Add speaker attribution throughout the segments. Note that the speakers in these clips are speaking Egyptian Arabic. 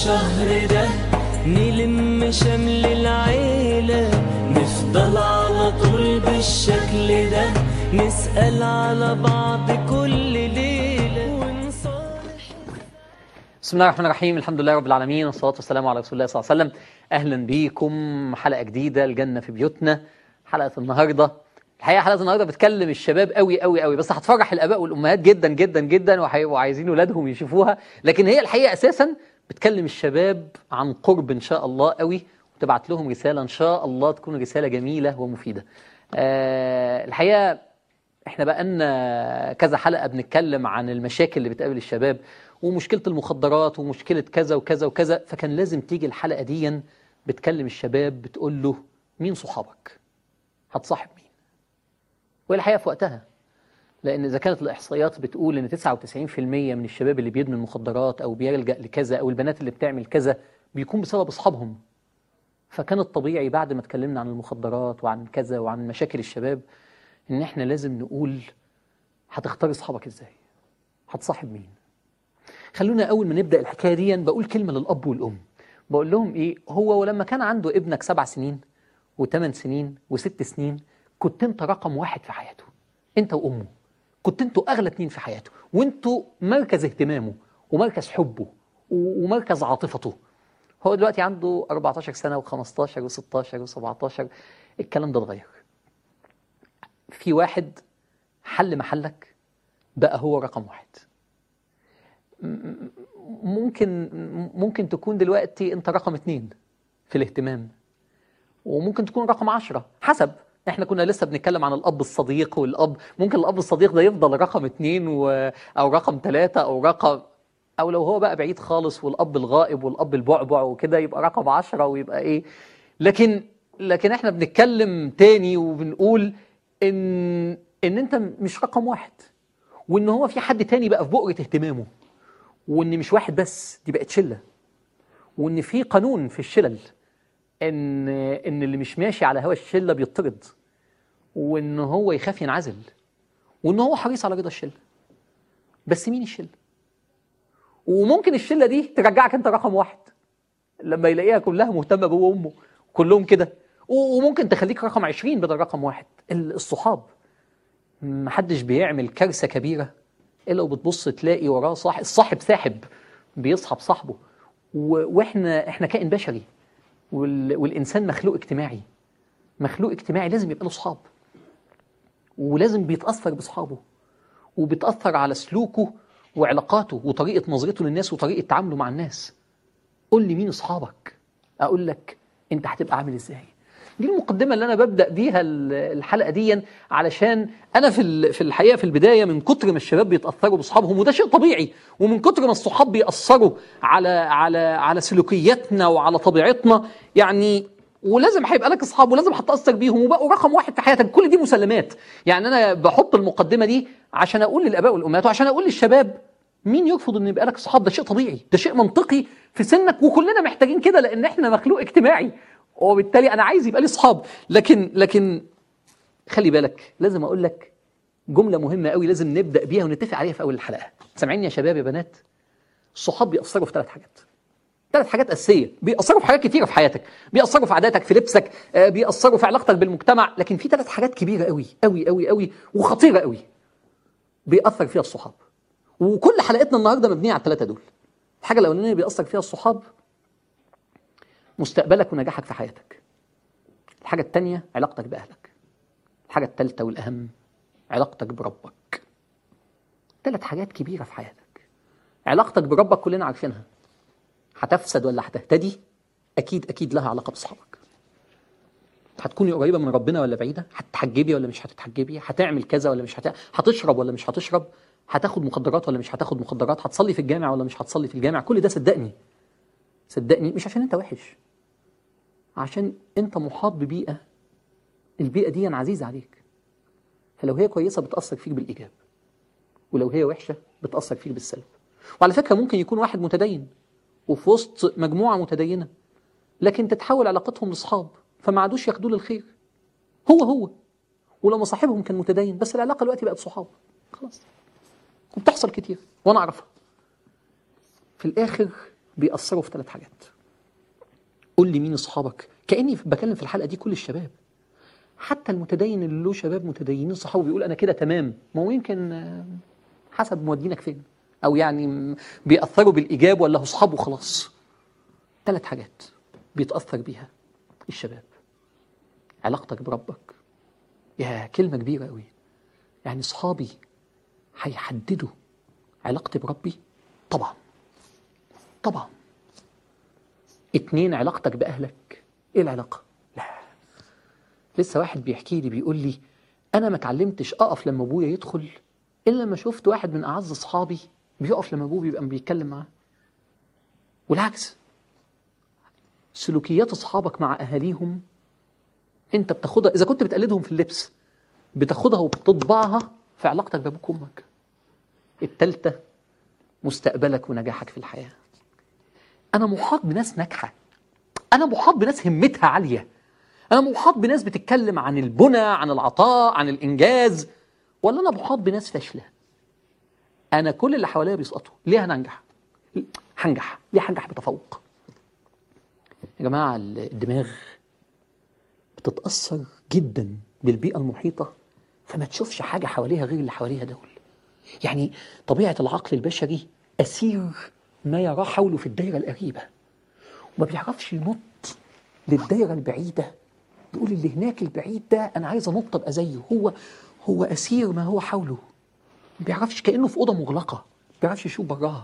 Speaker 1: الشهر ده نلم شمل العيلة نفضل على طول بالشكل ده نسأل على بعض كل ليلة ونصالح
Speaker 2: بسم الله الرحمن الرحيم الحمد لله رب العالمين والصلاة والسلام على رسول الله صلى الله عليه وسلم أهلا بيكم حلقة جديدة الجنة في بيوتنا حلقة النهاردة الحقيقة حلقة النهاردة بتكلم الشباب قوي قوي قوي بس هتفرح الآباء والأمهات جدا جدا جدا وهيبقوا عايزين ولادهم يشوفوها لكن هي الحقيقة أساسا بتكلم الشباب عن قرب إن شاء الله قوي وتبعت لهم رسالة إن شاء الله تكون رسالة جميلة ومفيدة آه الحقيقة احنا بقالنا كذا حلقة بنتكلم عن المشاكل اللي بتقابل الشباب ومشكلة المخدرات ومشكلة كذا وكذا وكذا فكان لازم تيجي الحلقة دي بتكلم الشباب بتقول له مين صحابك هتصاحب مين والحقيقة في وقتها لأن إذا كانت الإحصائيات بتقول إن 99% من الشباب اللي بيدمن المخدرات أو بيلجأ لكذا أو البنات اللي بتعمل كذا بيكون بسبب أصحابهم فكان الطبيعي بعد ما اتكلمنا عن المخدرات وعن كذا وعن مشاكل الشباب إن إحنا لازم نقول هتختار أصحابك إزاي هتصاحب مين خلونا أول ما نبدأ الحكاية دي بقول كلمة للأب والأم بقول لهم إيه هو ولما كان عنده ابنك سبع سنين وثمان سنين وست سنين كنت أنت رقم واحد في حياته أنت وأمه كنت أنتوا أغلى اتنين في حياته وأنتوا مركز اهتمامه ومركز حبه و- ومركز عاطفته هو دلوقتي عنده 14 سنة و15 و16 و17 الكلام ده اتغير في واحد حل محلك بقى هو رقم واحد م- ممكن ممكن تكون دلوقتي انت رقم اتنين في الاهتمام وممكن تكون رقم عشرة حسب احنا كنا لسه بنتكلم عن الاب الصديق والاب ممكن الاب الصديق ده يفضل رقم اتنين و... او رقم ثلاثة او رقم او لو هو بقى بعيد خالص والاب الغائب والاب البعبع وكده يبقى رقم عشرة ويبقى ايه لكن لكن احنا بنتكلم تاني وبنقول ان ان انت مش رقم واحد وان هو في حد تاني بقى في بؤرة اهتمامه وان مش واحد بس دي بقت شلة وان في قانون في الشلل ان ان اللي مش ماشي على هوا الشله بيطرد وان هو يخاف ينعزل وان هو حريص على رضا الشله بس مين الشله وممكن الشله دي ترجعك انت رقم واحد لما يلاقيها كلها مهتمه بابوه وامه كلهم كده و- وممكن تخليك رقم 20 بدل رقم واحد ال- الصحاب محدش بيعمل كارثه كبيره الا وبتبص تلاقي وراه صاحب الصاحب ساحب بيصحب صاحبه و- واحنا احنا كائن بشري وال... والإنسان مخلوق اجتماعي مخلوق اجتماعي لازم يبقى له صحاب ولازم بيتأثر بأصحابه وبيتأثر على سلوكه وعلاقاته وطريقة نظرته للناس وطريقة تعامله مع الناس قول لي مين أصحابك أقول لك أنت هتبقى عامل إزاي دي المقدمة اللي أنا ببدأ بيها ال- الحلقة دي علشان أنا في ال- في الحقيقة في البداية من كتر ما الشباب بيتأثروا بأصحابهم وده شيء طبيعي ومن كتر ما الصحاب بيأثروا على على على سلوكياتنا وعلى طبيعتنا يعني ولازم هيبقى لك اصحاب ولازم هتاثر بيهم وبقوا رقم واحد في حياتك كل دي مسلمات يعني انا بحط المقدمه دي عشان اقول للاباء والامهات وعشان اقول للشباب مين يرفض ان يبقى لك اصحاب ده شيء طبيعي ده شيء منطقي في سنك وكلنا محتاجين كده لان احنا مخلوق اجتماعي وبالتالي انا عايز يبقى لي اصحاب لكن لكن خلي بالك لازم اقول لك جمله مهمه قوي لازم نبدا بيها ونتفق عليها في اول الحلقه سامعيني يا شباب يا بنات الصحاب بيأثروا في ثلاث حاجات ثلاث حاجات أساسية بيأثروا في حاجات كتيرة في حياتك بيأثروا في عاداتك في لبسك آه، بيأثروا في علاقتك بالمجتمع لكن في ثلاث حاجات كبيرة قوي قوي قوي قوي وخطيرة قوي بيأثر فيها الصحاب وكل حلقتنا النهاردة مبنية على الثلاثة دول الحاجة الأولانية اللي بيأثر فيها الصحاب مستقبلك ونجاحك في حياتك الحاجة الثانية علاقتك بأهلك الحاجة الثالثة والأهم علاقتك بربك ثلاث حاجات كبيرة في حياتك علاقتك بربك كلنا عارفينها هتفسد ولا هتهتدي اكيد اكيد لها علاقه باصحابك هتكوني قريبه من ربنا ولا بعيده هتتحجبي ولا مش هتتحجبي هتعمل كذا ولا مش هتعمل هتشرب ولا مش هتشرب هتاخد مخدرات ولا مش هتاخد مخدرات هتصلي في الجامع ولا مش هتصلي في الجامع كل ده صدقني صدقني مش عشان انت وحش عشان انت محاط ببيئه البيئه دي عزيزه عليك فلو هي كويسه بتاثر فيك بالايجاب ولو هي وحشه بتاثر فيك بالسلب وعلى فكره ممكن يكون واحد متدين وفي وسط مجموعه متدينه لكن تتحول علاقتهم لاصحاب فما عادوش ياخدوه للخير هو هو ولما صاحبهم كان متدين بس العلاقه دلوقتي بقت صحاب خلاص وبتحصل كتير وانا اعرفها في الاخر بيأثروا في ثلاث حاجات قول لي مين اصحابك كاني بكلم في الحلقه دي كل الشباب حتى المتدين اللي له شباب متدينين صحابه بيقول انا كده تمام ما هو يمكن آه، حسب مودينك فين او يعني م- بيأثروا بالايجاب ولا هو اصحابه خلاص ثلاث حاجات بيتأثر بيها الشباب علاقتك بربك يا كلمة كبيرة قوي يعني صحابي هيحددوا علاقتي بربي طبعا طبعا اتنين علاقتك بأهلك ايه العلاقة لا لسه واحد بيحكي لي بيقول لي انا ما اتعلمتش اقف لما ابويا يدخل الا لما شفت واحد من اعز اصحابي بيقف لما ابوه بيبقى بيتكلم معاه والعكس سلوكيات اصحابك مع اهاليهم انت بتاخدها اذا كنت بتقلدهم في اللبس بتاخدها وبتطبعها في علاقتك بابوك وامك التالتة مستقبلك ونجاحك في الحياة أنا محاط بناس ناجحة أنا محاط بناس همتها عالية أنا محاط بناس بتتكلم عن البنى عن العطاء عن الإنجاز ولا أنا محاط بناس فاشلة أنا كل اللي حواليا بيسقطوا ليه هننجح هنجح ليه هنجح بتفوق يا جماعة الدماغ بتتأثر جدا بالبيئة المحيطة فما تشوفش حاجة حواليها غير اللي حواليها دول يعني طبيعة العقل البشري أسير ما يراه حوله في الدائرة القريبة وما بيعرفش ينط للدائرة البعيدة يقول اللي هناك البعيد ده أنا عايز أنط أبقى زيه هو هو أسير ما هو حوله ما بيعرفش كأنه في أوضة مغلقة ما بيعرفش يشوف براها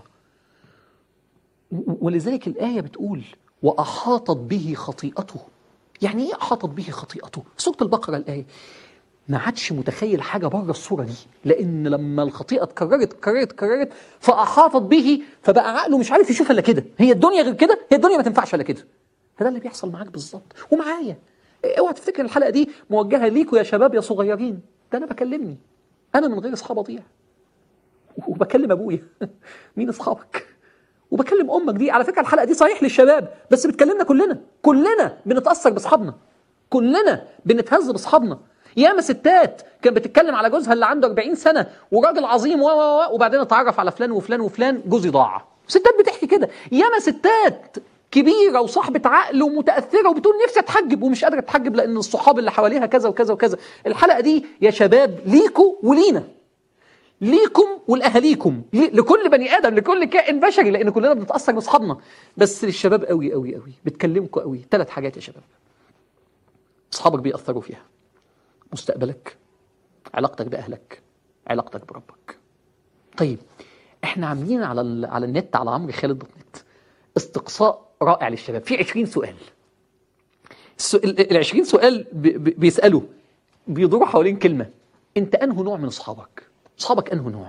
Speaker 2: و- ولذلك الآية بتقول وأحاطت به خطيئته يعني إيه أحاطت به خطيئته؟ سورة البقرة الآية ما عادش متخيل حاجة بره الصورة دي لأن لما الخطيئة اتكررت اتكررت اتكررت فأحاطت به فبقى عقله مش عارف يشوف إلا كده هي الدنيا غير كده هي الدنيا ما تنفعش إلا كده فده اللي بيحصل معاك بالظبط ومعايا اوعى تفتكر الحلقة دي موجهة ليكوا يا شباب يا صغيرين ده أنا بكلمني أنا من غير أصحاب أضيع وبكلم أبويا مين أصحابك وبكلم امك دي على فكره الحلقه دي صحيح للشباب بس بتكلمنا كلنا كلنا بنتاثر باصحابنا كلنا بنتهز باصحابنا ياما ستات كانت بتتكلم على جوزها اللي عنده 40 سنه وراجل عظيم و و و وبعدين اتعرف على فلان وفلان وفلان جوزي ضاع ستات بتحكي كده ياما ستات كبيره وصاحبه عقل ومتاثره وبتقول نفسي اتحجب ومش قادره اتحجب لان الصحاب اللي حواليها كذا وكذا وكذا الحلقه دي يا شباب ليكوا ولينا ليكم ولاهاليكم لي- لكل بني ادم لكل كائن بشري لان كلنا بنتاثر باصحابنا بس للشباب قوي قوي قوي بتكلمكم قوي ثلاث حاجات يا شباب اصحابك بيأثروا فيها مستقبلك علاقتك باهلك علاقتك بربك طيب احنا عاملين على ال... على النت على عمرو خالد دوت نت استقصاء رائع للشباب في 20 سؤال السؤال ال 20 سؤال ب... ب... بيسالوا بيدوروا حوالين كلمه انت انه نوع من اصحابك اصحابك انه نوع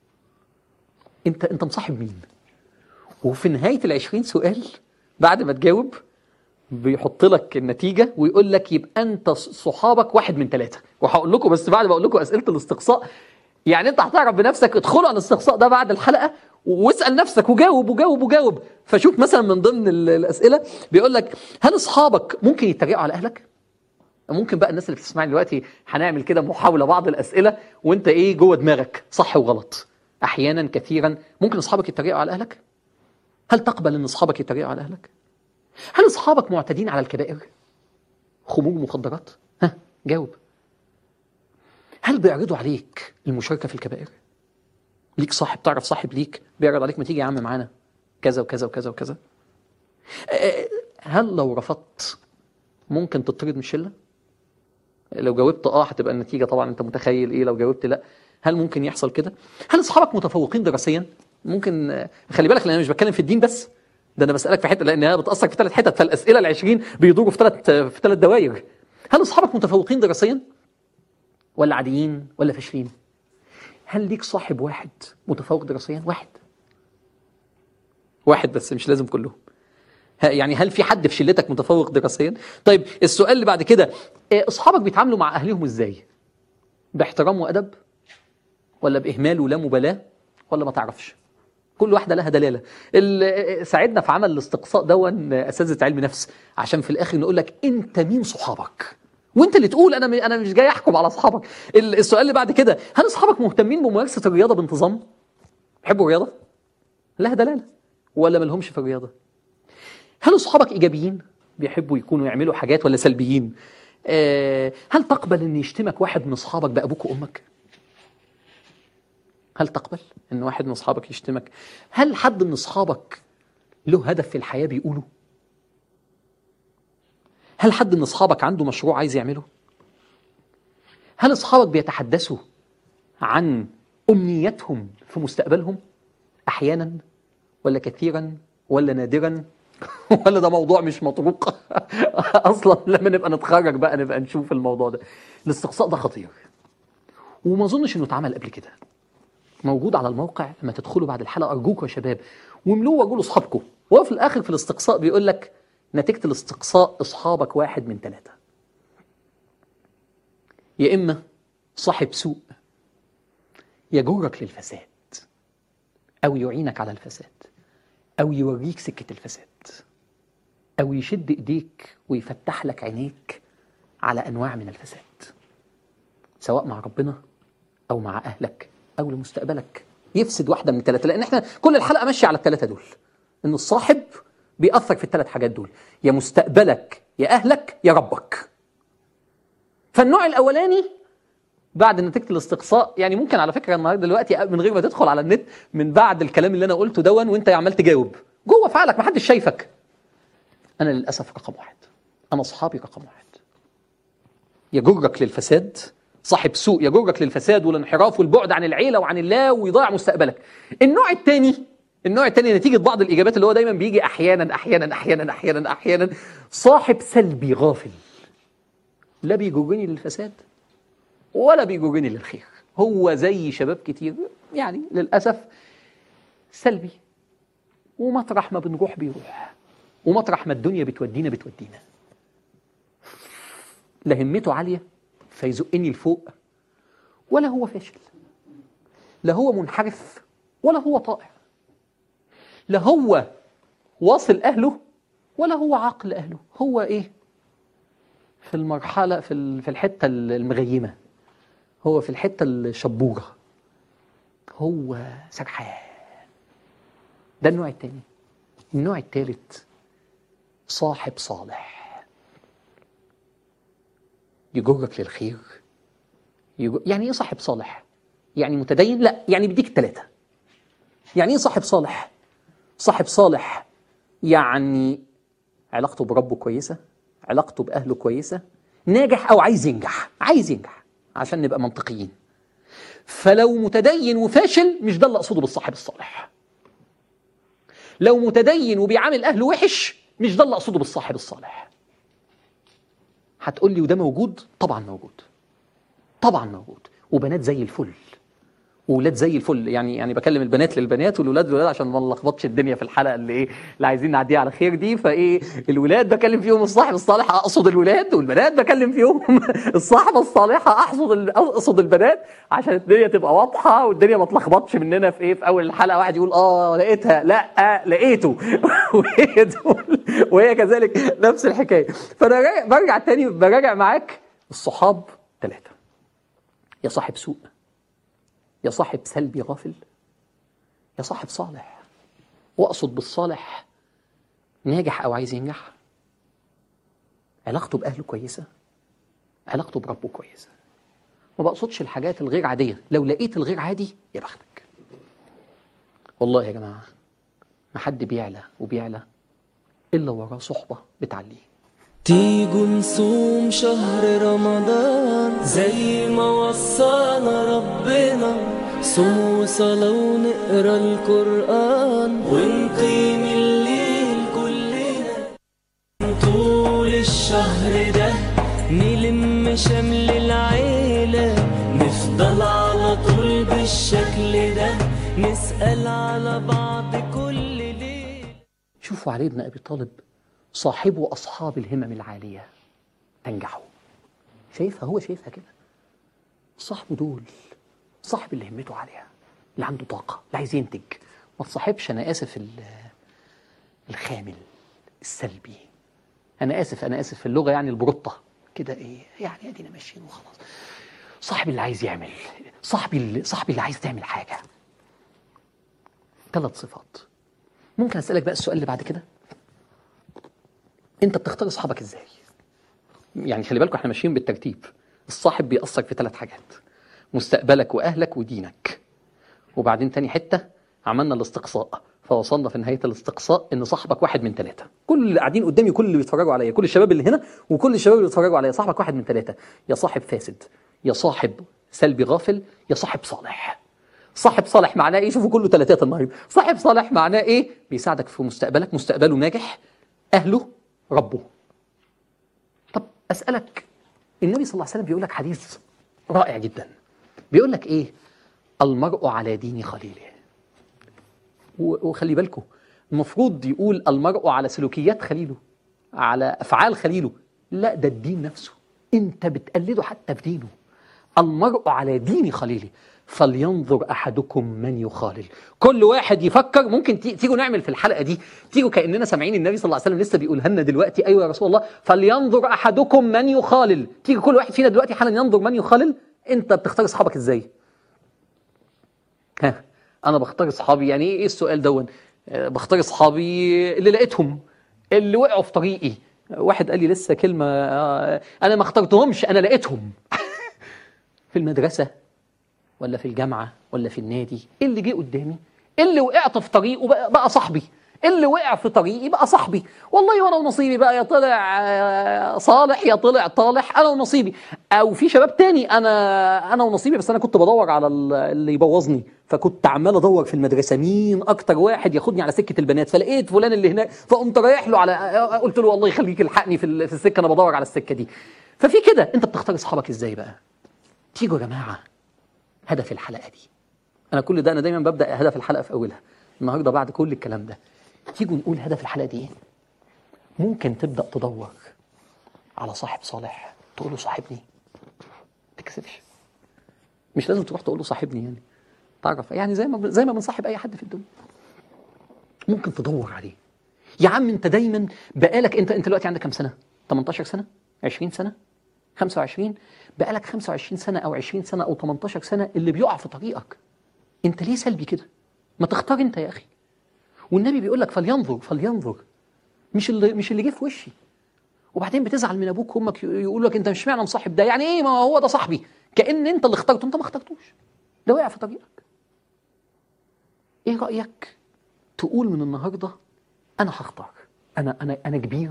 Speaker 2: انت انت مصاحب مين وفي نهايه ال 20 سؤال بعد ما تجاوب بيحط لك النتيجه ويقول لك يبقى انت صحابك واحد من ثلاثه وهقول لكم بس بعد ما اقول لكم اسئله الاستقصاء يعني انت هتعرف بنفسك ادخلوا على الاستقصاء ده بعد الحلقه واسال نفسك وجاوب وجاوب وجاوب فشوف مثلا من ضمن ال- الاسئله بيقول لك هل اصحابك ممكن يتريقوا على اهلك؟ ممكن بقى الناس اللي بتسمعني دلوقتي هنعمل كده محاوله بعض الاسئله وانت ايه جوه دماغك صح وغلط احيانا كثيرا ممكن اصحابك يتريقوا على اهلك هل تقبل ان اصحابك يتريقوا على اهلك هل اصحابك معتدين على الكبائر خمور مخدرات ها جاوب هل بيعرضوا عليك المشاركه في الكبائر ليك صاحب تعرف صاحب ليك بيعرض عليك ما تيجي يا عم معانا كذا وكذا وكذا وكذا آه، هل لو رفضت ممكن تطرد من الشله لو جاوبت اه هتبقى النتيجه طبعا انت متخيل ايه لو جاوبت لا هل ممكن يحصل كده هل اصحابك متفوقين دراسيا ممكن آه، خلي بالك لان انا مش بتكلم في الدين بس ده انا بسالك في حته لان هي بتاثر في ثلاث حتت فالاسئله ال20 بيدوروا في ثلاث في ثلاث دوائر هل اصحابك متفوقين دراسيا ولا عاديين ولا فاشلين هل ليك صاحب واحد متفوق دراسيا واحد واحد بس مش لازم كلهم ها- يعني هل في حد في شلتك متفوق دراسيا؟ طيب السؤال اللي بعد كده إيه، اصحابك بيتعاملوا مع اهلهم ازاي؟ باحترام وادب ولا باهمال ولا مبالاه ولا ما تعرفش؟ كل واحده لها دلاله. ال- ساعدنا في عمل الاستقصاء دون اساتذه علم نفس عشان في الاخر نقول لك انت مين صحابك؟ وانت اللي تقول انا م- انا مش جاي احكم على اصحابك. ال- السؤال اللي بعد كده هل اصحابك مهتمين بممارسه الرياضه بانتظام؟ بيحبوا الرياضه؟ لها دلاله. ولا ملهمش في الرياضة هل أصحابك إيجابيين بيحبوا يكونوا يعملوا حاجات ولا سلبيين آه هل تقبل أن يشتمك واحد من أصحابك بأبوك وأمك هل تقبل أن واحد من أصحابك يشتمك هل حد من أصحابك له هدف في الحياة بيقوله هل حد من أصحابك عنده مشروع عايز يعمله هل أصحابك بيتحدثوا عن أمنيتهم في مستقبلهم أحيانا ولا كثيرا ولا نادرا ولا ده موضوع مش مطروق اصلا لما نبقى نتخرج بقى نبقى نشوف الموضوع ده الاستقصاء ده خطير وما اظنش انه اتعمل قبل كده موجود على الموقع لما تدخلوا بعد الحلقه ارجوكم يا شباب واملوه وقولوا لاصحابكم وهو في الاخر في الاستقصاء بيقول لك نتيجه الاستقصاء اصحابك واحد من ثلاثه يا اما صاحب سوء يجرك للفساد او يعينك على الفساد أو يوريك سكة الفساد أو يشد إيديك ويفتح لك عينيك على أنواع من الفساد سواء مع ربنا أو مع أهلك أو لمستقبلك يفسد واحدة من الثلاثة لأن إحنا كل الحلقة ماشية على الثلاثة دول إن الصاحب بيأثر في الثلاث حاجات دول يا مستقبلك يا أهلك يا ربك فالنوع الأولاني بعد نتيجه الاستقصاء يعني ممكن على فكره النهارده دلوقتي من غير ما تدخل على النت من بعد الكلام اللي انا قلته دون وانت عمال تجاوب جوه في عقلك محدش شايفك انا للاسف رقم واحد انا اصحابي رقم واحد يجرك للفساد صاحب سوء يجرك للفساد والانحراف والبعد عن العيله وعن الله ويضيع مستقبلك النوع الثاني النوع الثاني نتيجه بعض الاجابات اللي هو دايما بيجي احيانا احيانا احيانا احيانا احيانا صاحب سلبي غافل لا بيجرني للفساد ولا بيجرني للخير هو زي شباب كتير يعني للأسف سلبي ومطرح ما بنروح بيروح ومطرح ما الدنيا بتودينا بتودينا لا همته عالية فيزقني لفوق ولا هو فاشل لا هو منحرف ولا هو طائع لا هو واصل أهله ولا هو عقل أهله هو إيه في المرحلة في في الحتة المغيمة هو في الحتة الشبورة هو سرحان ده النوع التاني النوع التالت صاحب صالح يجرك للخير يجر... يعني ايه صاحب صالح يعني متدين لا يعني بيديك التلاتة يعني ايه صاحب صالح صاحب صالح يعني علاقته بربه كويسة علاقته بأهله كويسة ناجح أو عايز ينجح عايز ينجح عشان نبقى منطقيين فلو متدين وفاشل مش ده اللي اقصده بالصاحب الصالح لو متدين وبيعامل اهله وحش مش ده اللي اقصده بالصاحب الصالح هتقول لي وده موجود طبعا موجود طبعا موجود وبنات زي الفل وولاد زي الفل يعني يعني بكلم البنات للبنات والولاد للولاد عشان ما نلخبطش الدنيا في الحلقه اللي ايه اللي عايزين نعديها على خير دي فايه الولاد بكلم فيهم الصاحب الصالح اقصد الولاد والبنات بكلم فيهم الصاحبه الصالحه اقصد اقصد البنات عشان الدنيا تبقى واضحه والدنيا ما تلخبطش مننا في ايه في اول الحلقه واحد يقول اه لقيتها لا لقيته وهي دول وهي كذلك نفس الحكايه فانا برجع تاني براجع معاك الصحاب ثلاثه يا صاحب سوء يا صاحب سلبي غافل يا صاحب صالح واقصد بالصالح ناجح او عايز ينجح علاقته باهله كويسه علاقته بربه كويسه ما بقصدش الحاجات الغير عاديه لو لقيت الغير عادي يا بختك والله يا جماعه ما حد بيعلى وبيعلى الا وراه صحبه بتعليه
Speaker 1: تيجوا نصوم شهر رمضان زي ما وصانا ربنا صوم وصلاة ونقرا القرآن ونقيم الليل كلنا طول الشهر ده نلم شمل العيلة نفضل على طول بالشكل ده نسأل على بعض كل ليل
Speaker 2: شوفوا علي بن ابي طالب صاحبوا أصحاب الهمم العالية تنجحوا شايفها هو شايفها كده صاحبه دول صاحب اللي همته عالية اللي عنده طاقة اللي عايز ينتج ما تصاحبش أنا آسف الخامل السلبي أنا آسف أنا آسف في اللغة يعني البروطة كده إيه يعني أدينا ماشيين وخلاص صاحبي اللي عايز يعمل صاحبي اللي صاحبي اللي عايز تعمل حاجة ثلاث صفات ممكن اسالك بقى السؤال اللي بعد كده انت بتختار اصحابك ازاي يعني خلي بالكم احنا ماشيين بالترتيب الصاحب بيأثر في ثلاث حاجات مستقبلك واهلك ودينك وبعدين تاني حته عملنا الاستقصاء فوصلنا في نهايه الاستقصاء ان صاحبك واحد من ثلاثه كل اللي قاعدين قدامي كل اللي بيتفرجوا عليا كل الشباب اللي هنا وكل الشباب اللي بيتفرجوا عليا صاحبك واحد من ثلاثه يا صاحب فاسد يا صاحب سلبي غافل يا صاحب صالح صاحب صالح معناه ايه شوفوا كله ثلاثات النهارده صاحب صالح معناه ايه بيساعدك في مستقبلك مستقبله ناجح اهله ربه طب اسالك النبي صلى الله عليه وسلم بيقول لك حديث رائع جدا بيقول لك ايه المرء على دين خليله و- وخلي بالكم المفروض يقول المرء على سلوكيات خليله على افعال خليله لا ده الدين نفسه انت بتقلده حتى في دينه المرء على دين خليله فلينظر احدكم من يخالل كل واحد يفكر ممكن تي- تيجوا نعمل في الحلقه دي تيجوا كاننا سامعين النبي صلى الله عليه وسلم لسه بيقولها لنا دلوقتي ايوه يا رسول الله فلينظر احدكم من يخالل تيجي كل واحد فينا دلوقتي حالا ينظر من يخالل انت بتختار اصحابك ازاي ها انا بختار اصحابي يعني ايه السؤال دون آه، بختار اصحابي اللي لقيتهم اللي وقعوا في طريقي واحد قال لي لسه كلمه آه، انا ما اخترتهمش انا لقيتهم في المدرسه ولا في الجامعه ولا في النادي اللي جه قدامي اللي وقعت في طريقه بقى, بقى صاحبي اللي وقع في طريقي بقى صاحبي والله وانا ونصيبي بقى يا طلع آه، صالح يا طلع طالح انا ونصيبي او في شباب تاني انا انا ونصيبي بس انا كنت بدور على ال- اللي يبوظني فكنت عمال ادور في المدرسه مين اكتر واحد ياخدني على سكه البنات فلقيت فلان اللي هناك فقمت رايح له على قلت له والله يخليك الحقني في ال- في السكه انا بدور على السكه دي ففي كده انت بتختار اصحابك ازاي بقى تيجوا يا جماعه هدف الحلقه دي انا كل ده انا دايما ببدا هدف الحلقه في اولها النهارده بعد كل الكلام ده تيجوا نقول هدف الحلقه دي ايه ممكن تبدا تدور على صاحب صالح تقول له صاحبني ما تكسفش مش لازم تروح تقول له صاحبني يعني تعرف يعني زي ما زي ما بنصاحب اي حد في الدنيا ممكن تدور عليه يا عم انت دايما بقالك انت انت دلوقتي عندك كام سنه 18 سنه 20 سنه 25 بقالك 25 سنه او 20 سنه او 18 سنه اللي بيقع في طريقك انت ليه سلبي كده ما تختار انت يا اخي والنبي بيقول لك فلينظر فلينظر مش اللي مش اللي جه في وشي وبعدين بتزعل من ابوك وامك يقول لك انت مش معنى مصاحب ده يعني ايه ما هو ده صاحبي كان انت اللي اخترته انت ما اخترتوش ده وقع في طريقك ايه رايك تقول من النهارده انا هختار انا انا انا كبير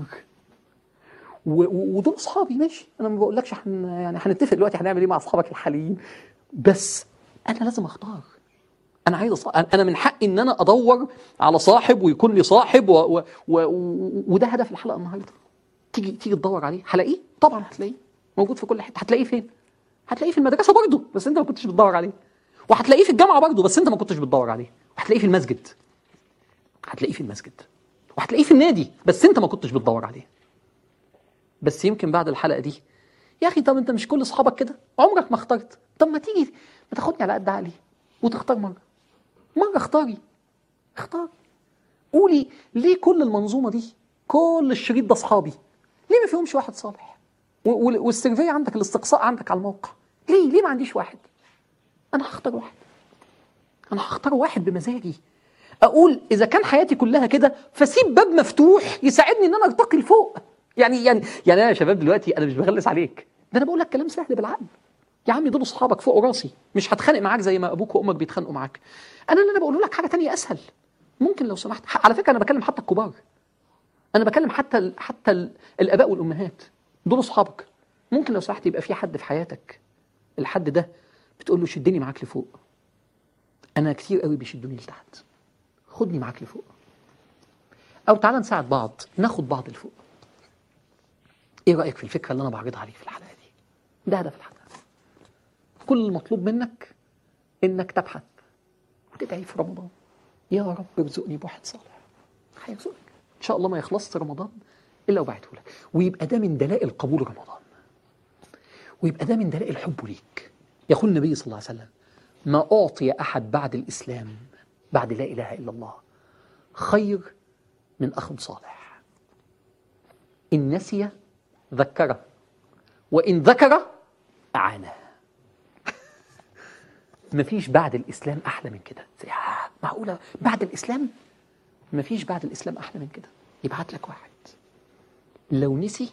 Speaker 2: و- و- ودول اصحابي ماشي انا ما بقولكش حن يعني هنتفق دلوقتي هنعمل ايه مع اصحابك الحاليين بس انا لازم اختار انا عايز أص... انا من حقي ان انا ادور على صاحب ويكون لي صاحب و... و... و... و... وده هدف الحلقه النهارده تيجي تيجي تدور عليه هلاقيه طبعا هتلاقيه موجود في كل حته هتلاقيه فين هتلاقيه في المدرسه برضه بس انت ما كنتش بتدور عليه وهتلاقيه في الجامعه برضه بس انت ما كنتش بتدور عليه وهتلاقيه في المسجد هتلاقيه في المسجد وهتلاقيه في النادي بس انت ما كنتش بتدور عليه بس يمكن بعد الحلقه دي يا اخي طب انت مش كل اصحابك كده عمرك ما اخترت طب ما تيجي ما تاخدني على قد عقلي وتختار مره مره اختاري اختاري قولي ليه كل المنظومه دي كل الشريط ده اصحابي ليه ما فيهمش واحد صالح و- وال- والسيرفي عندك الاستقصاء عندك على الموقع ليه ليه ما عنديش واحد انا هختار واحد انا هختار واحد بمزاجي اقول اذا كان حياتي كلها كده فسيب باب مفتوح يساعدني ان انا ارتقي لفوق يعني يعني يعني انا يا شباب دلوقتي انا مش بغلس عليك ده انا بقول لك كلام سهل بالعقل يا عمي دول اصحابك فوق راسي مش هتخانق معاك زي ما ابوك وامك بيتخانقوا معاك انا اللي انا بقوله لك حاجه تانية اسهل ممكن لو سمحت ح- على فكره انا بكلم حتى الكبار انا بكلم حتى ال حتى ال الاباء والامهات دول اصحابك ممكن لو سمحت يبقى في حد في حياتك الحد ده بتقول له شدني معاك لفوق انا كتير قوي بيشدوني لتحت خدني معاك لفوق او تعالى نساعد بعض ناخد بعض لفوق ايه رايك في الفكره اللي انا بعرضها عليك في الحلقه دي ده هدف الحلقه كل المطلوب منك انك تبحث وتدعي في رمضان يا رب ارزقني بواحد صالح هيرزقك ان شاء الله ما يخلصش رمضان الا وبعته لك ويبقى ده من دلائل قبول رمضان ويبقى ده من دلائل حبه ليك يقول النبي صلى الله عليه وسلم ما اعطي احد بعد الاسلام بعد لا اله الا الله خير من اخ صالح ان نسي ذكره وان ذكر اعانه مفيش بعد الاسلام احلى من كده يا معقوله بعد الاسلام مفيش بعد الإسلام أحلى من كده يبعت لك واحد لو نسي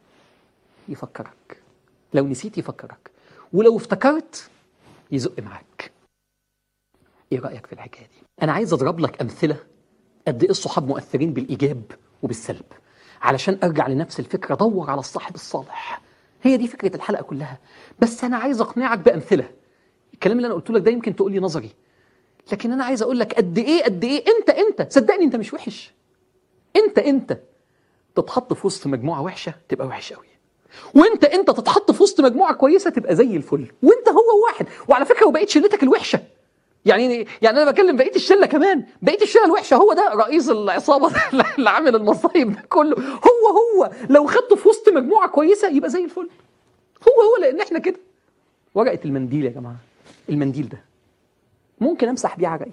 Speaker 2: يفكرك لو نسيت يفكرك ولو افتكرت يزق معاك ايه رأيك في الحكاية دي انا عايز اضرب لك امثلة قد ايه الصحاب مؤثرين بالايجاب وبالسلب علشان ارجع لنفس الفكرة دور على الصاحب الصالح هي دي فكرة الحلقة كلها بس انا عايز اقنعك بامثلة الكلام اللي انا قلته لك ده يمكن تقول لي نظري لكن انا عايز اقول لك قد ايه قد ايه انت انت صدقني انت مش وحش انت انت تتحط في وسط مجموعة وحشة تبقى وحش قوي وانت انت تتحط في وسط مجموعه كويسه تبقى زي الفل وانت هو واحد وعلى فكره وبقيت شلتك الوحشه يعني يعني انا بكلم بقيه الشله كمان بقيه الشله الوحشه هو ده رئيس العصابه اللي عامل المصايب ده كله هو هو لو خدته في وسط مجموعه كويسه يبقى زي الفل هو هو لان احنا كده ورقه المنديل يا جماعه المنديل ده ممكن امسح بيه عرقي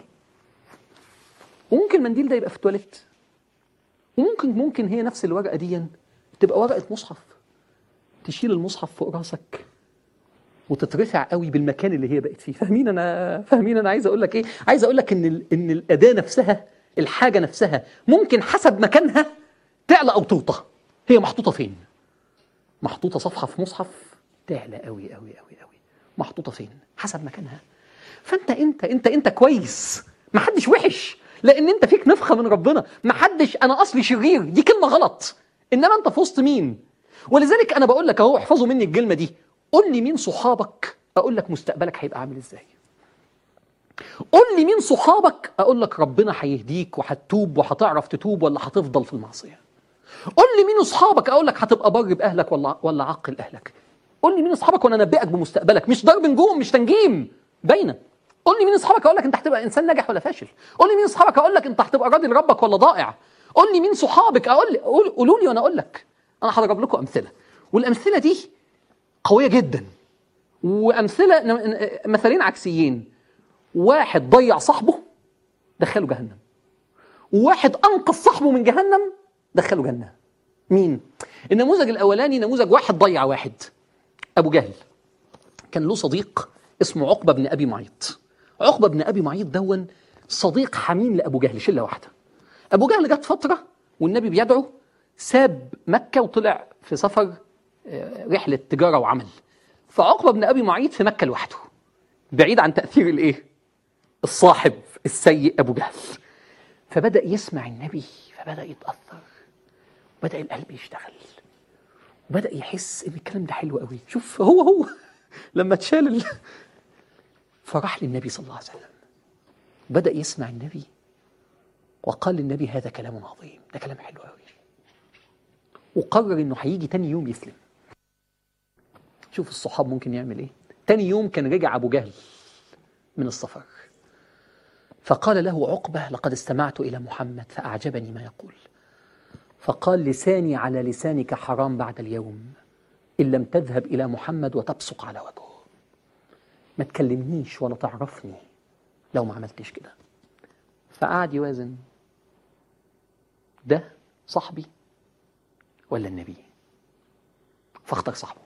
Speaker 2: وممكن المنديل ده يبقى في التواليت وممكن ممكن هي نفس الورقه دي تبقى ورقه مصحف تشيل المصحف فوق راسك وتترفع قوي بالمكان اللي هي بقت فيه فاهمين انا فاهمين انا عايز اقول لك ايه عايز اقول لك ان ال... ان الاداه نفسها الحاجه نفسها ممكن حسب مكانها تعلى او توطى هي محطوطه فين محطوطه صفحه في مصحف تعلى قوي قوي قوي قوي محطوطه فين حسب مكانها فانت انت انت انت كويس ما حدش وحش لان انت فيك نفخه من ربنا ما حدش انا اصلي شرير دي كلمه غلط انما انت في وسط مين ولذلك انا بقول لك اهو احفظوا مني الكلمه دي قول لي مين صحابك اقول لك مستقبلك هيبقى عامل ازاي قول لي مين صحابك اقول لك ربنا هيهديك وهتتوب وهتعرف تتوب ولا هتفضل في المعصيه قول لي مين اصحابك اقول لك هتبقى بر باهلك ولا ولا عقل اهلك قول لي مين اصحابك وانا انبئك بمستقبلك مش ضرب نجوم مش تنجيم باينه قول لي مين اصحابك اقول لك انت هتبقى انسان ناجح ولا فاشل قول لي مين اصحابك اقول لك انت هتبقى راضي لربك ولا ضائع قول لي مين صحابك اقول لي قولوا لي وانا اقول لك انا هضرب لكم امثله والامثله دي قويه جدا وامثله مثالين عكسيين واحد ضيع صاحبه دخله جهنم وواحد انقذ صاحبه من جهنم دخله جنه مين النموذج الاولاني نموذج واحد ضيع واحد ابو جهل كان له صديق اسمه عقبه بن ابي معيط عقبه بن ابي معيط دون صديق حميم لابو جهل شله واحده ابو جهل جت فتره والنبي بيدعو ساب مكة وطلع في سفر رحلة تجارة وعمل فعقبة بن أبي معيط في مكة لوحده بعيد عن تأثير الإيه؟ الصاحب السيء أبو جهل فبدأ يسمع النبي فبدأ يتأثر بدأ القلب يشتغل وبدأ يحس إن الكلام ده حلو قوي شوف هو هو لما اتشال ال... فراح للنبي صلى الله عليه وسلم بدأ يسمع النبي وقال للنبي هذا كلام عظيم ده كلام حلو قوي وقرر انه هيجي تاني يوم يسلم شوف الصحاب ممكن يعمل ايه تاني يوم كان رجع ابو جهل من السفر فقال له عقبه لقد استمعت الى محمد فاعجبني ما يقول فقال لساني على لسانك حرام بعد اليوم ان لم تذهب الى محمد وتبصق على وجهه ما تكلمنيش ولا تعرفني لو ما عملتش كده فقعد يوازن ده صاحبي ولا النبي فاختار صاحبه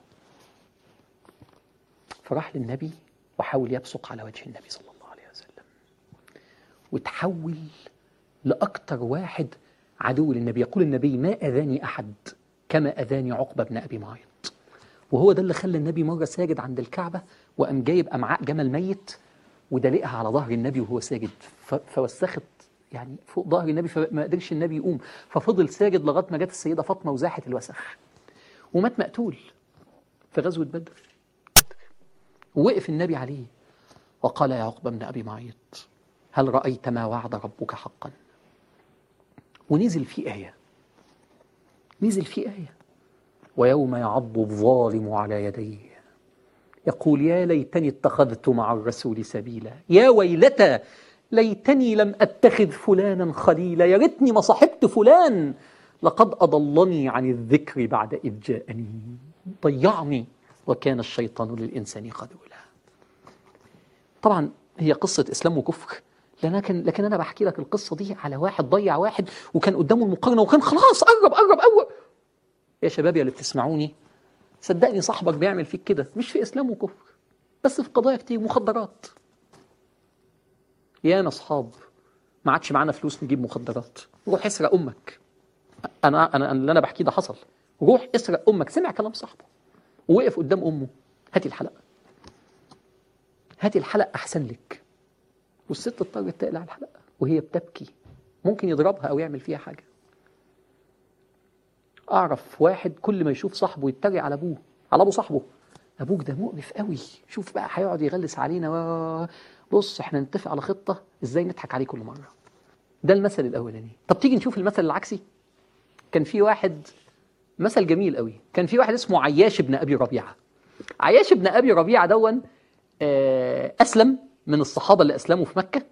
Speaker 2: فراح للنبي وحاول يبصق على وجه النبي صلى الله عليه وسلم وتحول لأكتر واحد عدو للنبي يقول النبي ما أذاني أحد كما أذاني عقبة بن أبي معيط وهو ده اللي خلى النبي مرة ساجد عند الكعبة وقام جايب أمعاء جمل ميت ودلقها على ظهر النبي وهو ساجد فوسخت يعني فوق ظهر النبي فما قدرش النبي يقوم ففضل ساجد لغايه ما جت السيده فاطمه وزاحت الوسخ ومات مقتول في غزوه بدر ووقف النبي عليه وقال يا عقبه بن ابي معيط هل رايت ما وعد ربك حقا ونزل في ايه نزل في ايه ويوم يعض الظالم على يديه يقول يا ليتني اتخذت مع الرسول سبيلا يا ويلتى ليتني لم اتخذ فلانا خليلا يا ريتني ما صاحبت فلان لقد اضلني عن الذكر بعد اذ جاءني ضيعني وكان الشيطان للانسان خذولا طبعا هي قصه اسلام وكفر لكن لكن انا بحكي لك القصه دي على واحد ضيع واحد وكان قدامه المقارنه وكان خلاص قرب قرب قرب يا شباب يا اللي بتسمعوني صدقني صاحبك بيعمل فيك كده مش في اسلام وكفر بس في قضايا كتير مخدرات يانا اصحاب ما عادش معانا فلوس نجيب مخدرات روح اسرق امك انا انا اللي انا بحكيه ده حصل روح اسرق امك سمع كلام صاحبه ووقف قدام امه هاتي الحلقه هاتي الحلقه احسن لك والست اضطرت تقلع الحلقه وهي بتبكي ممكن يضربها او يعمل فيها حاجه اعرف واحد كل ما يشوف صاحبه يتريق على ابوه على ابو صاحبه ابوك ده مقرف قوي شوف بقى هيقعد يغلس علينا و... بص احنا نتفق على خطه ازاي نضحك عليه كل مره ده المثل الاولاني طب تيجي نشوف المثل العكسي كان في واحد مثل جميل قوي كان في واحد اسمه عياش بن ابي ربيعه عياش بن ابي ربيعه دون آه، اسلم من الصحابه اللي اسلموا في مكه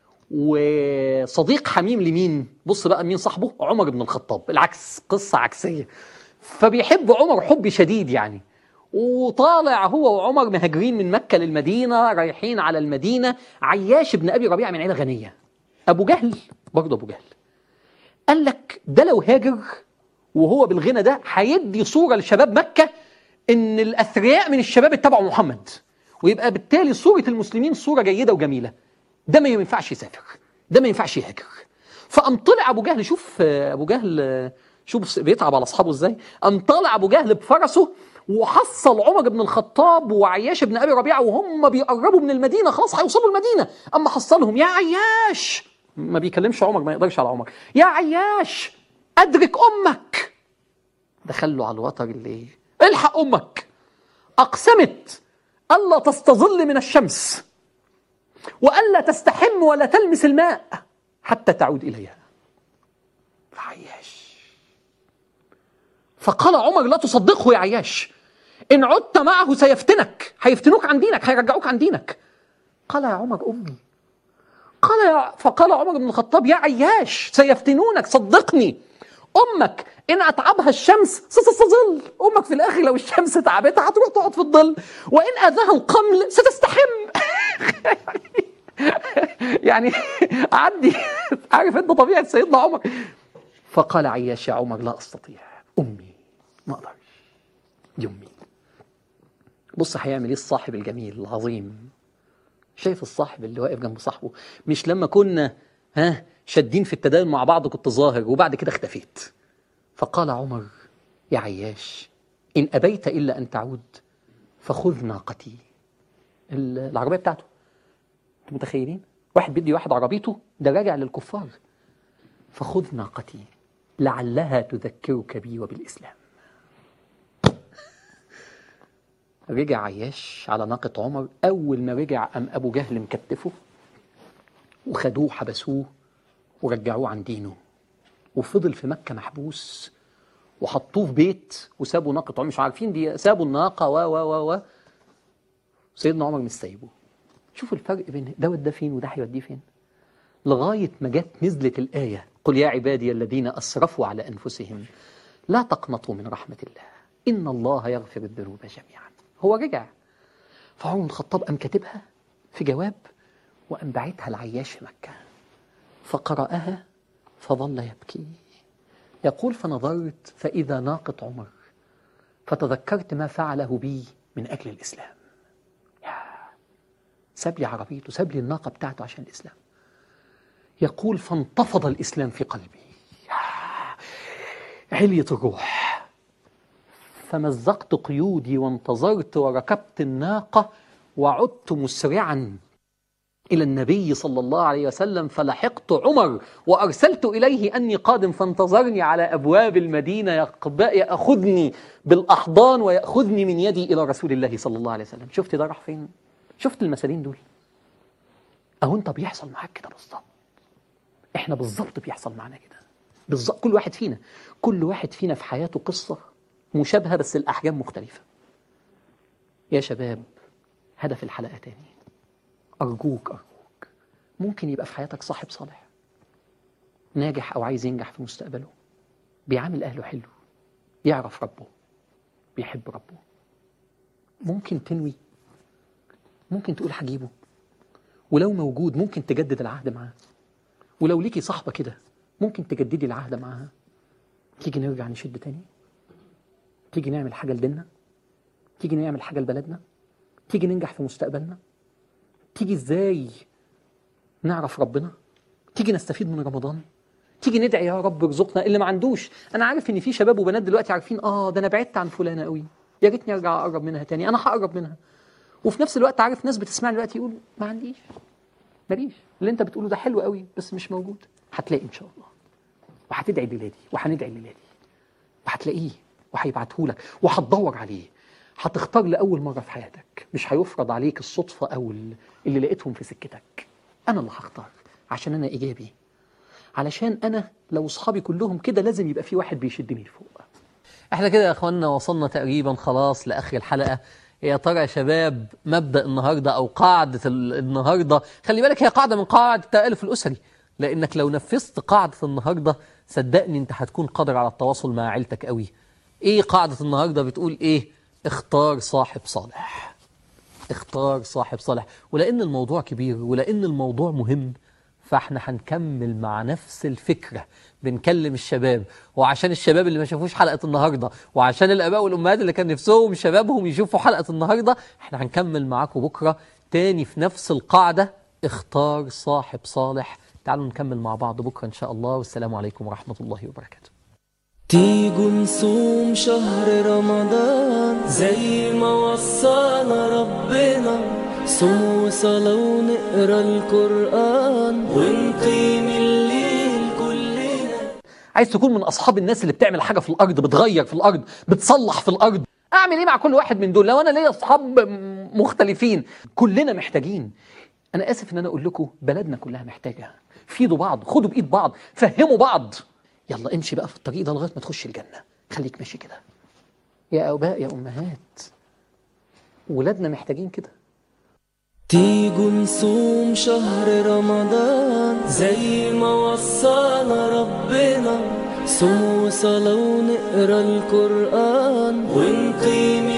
Speaker 2: وصديق حميم لمين بص بقى مين صاحبه عمر بن الخطاب العكس قصه عكسيه فبيحب عمر حب شديد يعني وطالع هو وعمر مهاجرين من مكه للمدينه رايحين على المدينه عياش بن ابي ربيعه من عيله غنيه ابو جهل برضه ابو جهل قال لك ده لو هاجر وهو بالغنى ده هيدي صوره لشباب مكه ان الاثرياء من الشباب اتبعوا محمد ويبقى بالتالي صوره المسلمين صوره جيده وجميله ده ما ينفعش يسافر ده ما ينفعش يهاجر فقام طلع ابو جهل شوف آه، ابو جهل آه، شوف بيتعب على اصحابه ازاي قام طالع ابو جهل بفرسه وحصل عمر بن الخطاب وعياش بن ابي ربيعه وهم بيقربوا من المدينه خلاص هيوصلوا المدينه اما حصلهم يا عياش ما بيكلمش عمر ما يقدرش على عمر يا عياش ادرك امك دخل له على الوتر اللي الحق امك اقسمت الا تستظل من الشمس والا تستحم ولا تلمس الماء حتى تعود اليها عياش فقال عمر لا تصدقه يا عياش ان عدت معه سيفتنك هيفتنوك عن دينك هيرجعوك عن دينك قال يا عمر امي قال يا فقال عمر بن الخطاب يا عياش سيفتنونك صدقني امك ان اتعبها الشمس ستستظل امك في الاخر لو الشمس تعبتها هتروح تقعد في الظل وان اذاها القمل ستستحم يعني عدي عارف انت طبيعه سيدنا عمر فقال عياش يا عمر لا استطيع امي ما اقدرش دي امي بص هيعمل ايه الصاحب الجميل العظيم شايف الصاحب اللي واقف جنب صاحبه مش لما كنا ها شادين في التدين مع بعض كنت ظاهر وبعد كده اختفيت فقال عمر يا عياش إن أبيت إلا أن تعود فخذ ناقتي ال- العربية بتاعته انتوا متخيلين واحد بيدي واحد عربيته ده راجع للكفار فخذ ناقتي لعلها تذكرك بي وبالإسلام رجع عياش على ناقة عمر أول ما رجع أم أبو جهل مكتفه وخدوه حبسوه ورجعوه عن دينه وفضل في مكة محبوس وحطوه في بيت وسابوا ناقة عمر مش عارفين دي سابوا الناقة و و و و سيدنا عمر مش سايبه شوفوا الفرق بين ده وده فين وده هيوديه فين لغاية ما جت نزلت الآية قل يا عبادي الذين أسرفوا على أنفسهم لا تقنطوا من رحمة الله إن الله يغفر الذنوب جميعا هو رجع فعمر بن الخطاب قام كاتبها في جواب وقام باعتها العياش في مكة فقرأها فظل يبكي يقول فنظرت فإذا ناقة عمر فتذكرت ما فعله بي من أجل الإسلام يا ساب لي عربيته ساب لي الناقة بتاعته عشان الإسلام يقول فانتفض الإسلام في قلبي يا علية الروح فمزقت قيودي وانتظرت وركبت الناقة وعدت مسرعا إلى النبي صلى الله عليه وسلم فلحقت عمر وأرسلت إليه أني قادم فانتظرني على أبواب المدينة يقب- يأخذني بالأحضان ويأخذني من يدي إلى رسول الله صلى الله عليه وسلم شفت ده راح فين؟ شفت المثلين دول؟ أهو أنت بيحصل معاك كده بالظبط إحنا بالظبط بيحصل معانا كده بالظبط كل واحد فينا كل واحد فينا في حياته قصة مشابهة بس الأحجام مختلفة يا شباب هدف الحلقة تاني أرجوك أرجوك ممكن يبقى في حياتك صاحب صالح ناجح أو عايز ينجح في مستقبله بيعامل أهله حلو يعرف ربه بيحب ربه ممكن تنوي ممكن تقول هجيبه ولو موجود ممكن تجدد العهد معاه ولو ليكي صاحبة كده ممكن تجددي العهد معاها تيجي نرجع نشد تاني تيجي نعمل حاجة لديننا تيجي نعمل حاجة لبلدنا تيجي ننجح في مستقبلنا تيجي ازاي نعرف ربنا تيجي نستفيد من رمضان تيجي ندعي يا رب ارزقنا اللي ما عندوش انا عارف ان في شباب وبنات دلوقتي عارفين اه ده انا بعدت عن فلانه قوي يا ريتني ارجع اقرب منها تاني انا هقرب منها وفي نفس الوقت عارف ناس بتسمعني دلوقتي يقول ما عنديش ماليش اللي انت بتقوله ده حلو قوي بس مش موجود هتلاقي ان شاء الله وهتدعي الليله دي وهندعي الليله دي وهتلاقيه وهيبعته لك وهتدور عليه هتختار لاول مره في حياتك مش هيفرض عليك الصدفه او ال- اللي لقيتهم في سكتك انا اللي هختار عشان انا ايجابي علشان انا لو اصحابي كلهم كده لازم يبقى في واحد بيشدني لفوق احنا كده يا اخوانا وصلنا تقريبا خلاص لاخر الحلقه يا ترى يا شباب مبدا النهارده او قاعده ال- النهارده خلي بالك هي قاعده من قواعد التالف الاسري لانك لو نفذت قاعده النهارده صدقني انت هتكون قادر على التواصل مع عيلتك قوي ايه قاعده النهارده بتقول ايه اختار صاحب صالح اختار صاحب صالح ولان الموضوع كبير ولان الموضوع مهم فاحنا هنكمل مع نفس الفكره بنكلم الشباب وعشان الشباب اللي ما شافوش حلقه النهارده وعشان الاباء والامهات اللي كان نفسهم شبابهم يشوفوا حلقه النهارده احنا هنكمل معاكم بكره تاني في نفس القاعده اختار صاحب صالح تعالوا نكمل مع بعض بكره ان شاء الله والسلام عليكم ورحمه الله وبركاته
Speaker 1: تيجوا نصوم شهر رمضان زي ما وصانا ربنا صوم وصلاة ونقرا القرآن ونقيم الليل كلنا
Speaker 2: عايز تكون من اصحاب الناس اللي بتعمل حاجه في الارض بتغير في الارض بتصلح في الارض اعمل ايه مع كل واحد من دول لو انا ليا اصحاب م- مختلفين كلنا محتاجين انا اسف ان انا اقول لكم بلدنا كلها محتاجه فيدوا بعض خدوا بايد بعض فهموا بعض يلا امشي بقى في الطريق ده لغايه ما تخش الجنه خليك ماشي كده يا اباء يا امهات ولادنا محتاجين كده
Speaker 1: تيجوا نصوم شهر رمضان زي ما وصانا ربنا صوم وصلاة ونقرا القرآن ونقيم